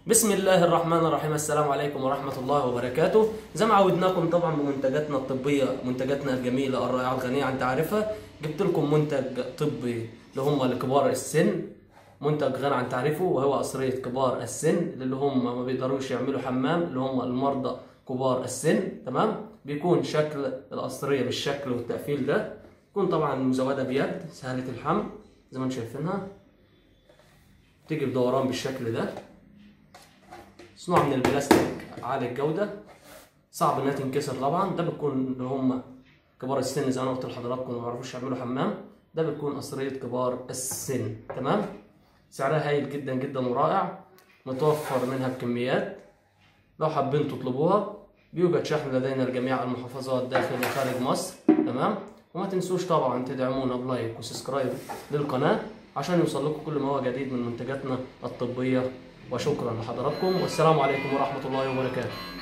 بسم الله الرحمن الرحيم السلام عليكم ورحمة الله وبركاته زي ما عودناكم طبعا بمنتجاتنا الطبية منتجاتنا الجميلة الرائعة الغنية عن تعريفها جبت لكم منتج طبي اللي هم لكبار السن منتج غني عن تعريفه وهو قصرية كبار السن اللي هم ما بيقدروش يعملوا حمام اللي هم المرضى كبار السن تمام بيكون شكل القصرية بالشكل والتقفيل ده يكون طبعا مزودة بيد سهلة الحمل زي ما انتم شايفينها تيجي بدوران بالشكل ده صناعة من البلاستيك عالي الجودة صعب انها تنكسر طبعا ده بتكون اللي هم كبار السن زي ما انا قلت لحضراتكم ما بيعرفوش يعملوا حمام ده بتكون قصرية كبار السن تمام سعرها هايل جدا جدا ورائع متوفر منها بكميات لو حابين تطلبوها بيوجد شحن لدينا لجميع المحافظات داخل وخارج مصر تمام وما تنسوش طبعا تدعمونا بلايك وسبسكرايب للقناة عشان يوصل لكم كل ما هو جديد من منتجاتنا الطبية وشكرا لحضراتكم والسلام عليكم ورحمة الله وبركاته